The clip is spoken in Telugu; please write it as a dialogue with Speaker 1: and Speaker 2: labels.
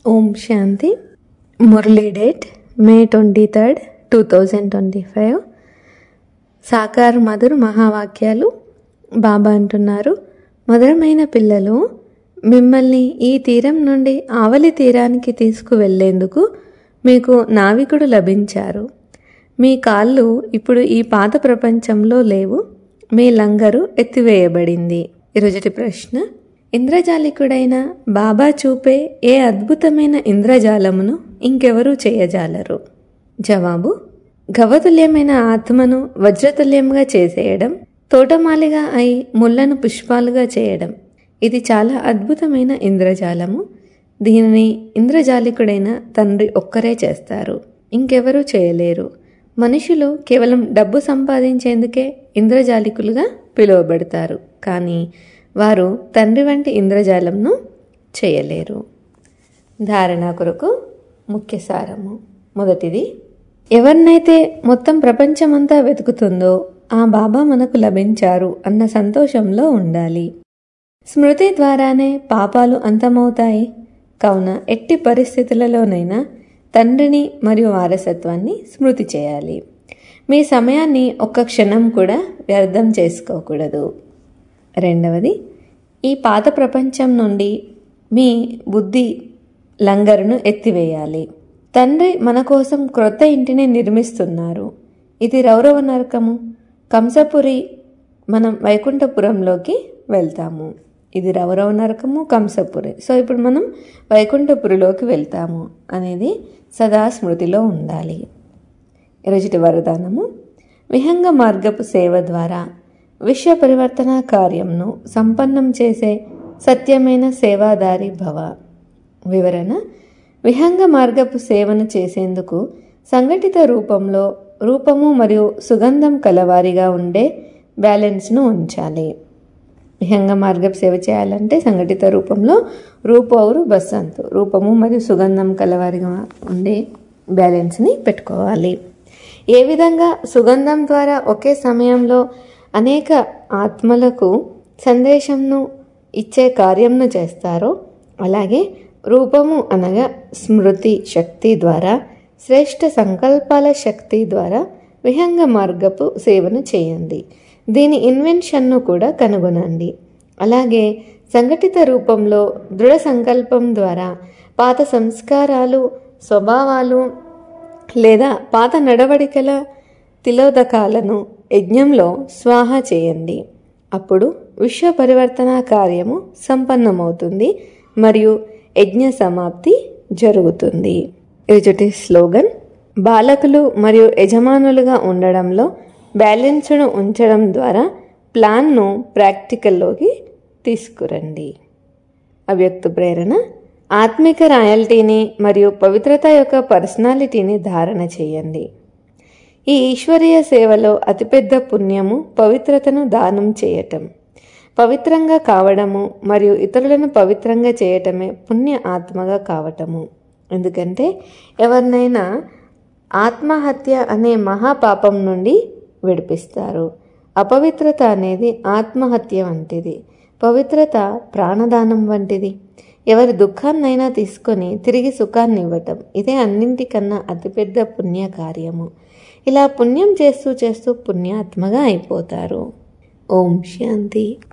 Speaker 1: ఓం Shanti Murli date May twenty third two thousand twenty five సాకార్ మధుర్ మహావాక్యాలు బాబా అంటున్నారు మధురమైన పిల్లలు మిమ్మల్ని ఈ తీరం నుండి ఆవలి తీరానికి తీసుకువెళ్లేందుకు మీకు నావికుడు లభించారు మీ కాళ్ళు ఇప్పుడు ఈ పాత ప్రపంచంలో లేవు మీ లంగరు ఎత్తివేయబడింది ఈరోజుటి ప్రశ్న ఇంద్రజాలికుడైన బాబా చూపే ఏ అద్భుతమైన ఇంద్రజాలమును ఇంకెవరూ చేయజాలరు జవాబు గవతుల్యమైన ఆత్మను వజ్రతుల్యంగా చేసేయడం తోటమాలిగా అయి ముళ్లను పుష్పాలుగా చేయడం ఇది చాలా అద్భుతమైన ఇంద్రజాలము దీనిని ఇంద్రజాలికుడైన తండ్రి ఒక్కరే చేస్తారు ఇంకెవరూ చేయలేరు మనుషులు కేవలం డబ్బు సంపాదించేందుకే ఇంద్రజాలికులుగా పిలువబడతారు కానీ వారు తండ్రి వంటి ఇంద్రజాలంను చేయలేరు ధారణ కొరకు ముఖ్య సారము మొదటిది ఎవరినైతే మొత్తం ప్రపంచమంతా వెతుకుతుందో ఆ బాబా మనకు లభించారు అన్న సంతోషంలో ఉండాలి స్మృతి ద్వారానే పాపాలు అంతమవుతాయి కావున ఎట్టి పరిస్థితులలోనైనా తండ్రిని మరియు వారసత్వాన్ని స్మృతి చేయాలి మీ సమయాన్ని ఒక్క క్షణం కూడా వ్యర్థం చేసుకోకూడదు రెండవది ఈ పాత ప్రపంచం నుండి మీ బుద్ధి లంగరును ఎత్తివేయాలి తండ్రి మన కోసం క్రొత్త ఇంటిని నిర్మిస్తున్నారు ఇది రౌరవ నరకము కంసపురి మనం వైకుంఠపురంలోకి వెళ్తాము ఇది రౌరవ నరకము కంసపురి సో ఇప్పుడు మనం వైకుంఠపురిలోకి వెళ్తాము అనేది సదా స్మృతిలో ఉండాలి ఈరోజుటి వరదానము విహంగ మార్గపు సేవ ద్వారా విశ్వ పరివర్తన కార్యంను సంపన్నం చేసే సత్యమైన సేవాదారి భవ వివరణ విహంగ మార్గపు సేవను చేసేందుకు సంఘటిత రూపంలో రూపము మరియు సుగంధం కలవారిగా ఉండే బ్యాలెన్స్ను ఉంచాలి విహంగ మార్గపు సేవ చేయాలంటే సంఘటిత రూపంలో రూపౌరు బసంతు రూపము మరియు సుగంధం కలవారిగా ఉండే బ్యాలెన్స్ని పెట్టుకోవాలి ఏ విధంగా సుగంధం ద్వారా ఒకే సమయంలో అనేక ఆత్మలకు సందేశంను ఇచ్చే కార్యంను చేస్తారో అలాగే రూపము అనగా స్మృతి శక్తి ద్వారా శ్రేష్ఠ సంకల్పాల శక్తి ద్వారా విహంగ మార్గపు సేవను చేయండి దీని ఇన్వెన్షన్ను కూడా కనుగొనండి అలాగే సంఘటిత రూపంలో దృఢ సంకల్పం ద్వారా పాత సంస్కారాలు స్వభావాలు లేదా పాత నడవడికల తిలోదకాలను యజ్ఞంలో స్వాహ చేయండి అప్పుడు విశ్వ పరివర్తన కార్యము సంపన్నమవుతుంది మరియు యజ్ఞ సమాప్తి జరుగుతుంది ఎదుటి స్లోగన్ బాలకులు మరియు యజమానులుగా ఉండడంలో బ్యాలెన్స్ను ఉంచడం ద్వారా ప్లాన్ను ప్రాక్టికల్లోకి తీసుకురండి అవ్యక్త ప్రేరణ ఆత్మిక రాయల్టీని మరియు పవిత్రత యొక్క పర్సనాలిటీని ధారణ చేయండి ఈ ఈశ్వరీయ సేవలో అతిపెద్ద పుణ్యము పవిత్రతను దానం చేయటం పవిత్రంగా కావడము మరియు ఇతరులను పవిత్రంగా చేయటమే పుణ్య ఆత్మగా కావటము ఎందుకంటే ఎవరినైనా ఆత్మహత్య అనే మహాపాపం నుండి విడిపిస్తారు అపవిత్రత అనేది ఆత్మహత్య వంటిది పవిత్రత ప్రాణదానం వంటిది ఎవరి దుఃఖాన్నైనా తీసుకొని తిరిగి సుఖాన్ని ఇవ్వటం ఇదే అన్నింటికన్నా అతిపెద్ద పుణ్య కార్యము ఇలా పుణ్యం చేస్తూ చేస్తూ పుణ్యాత్మగా అయిపోతారు ఓం శాంతి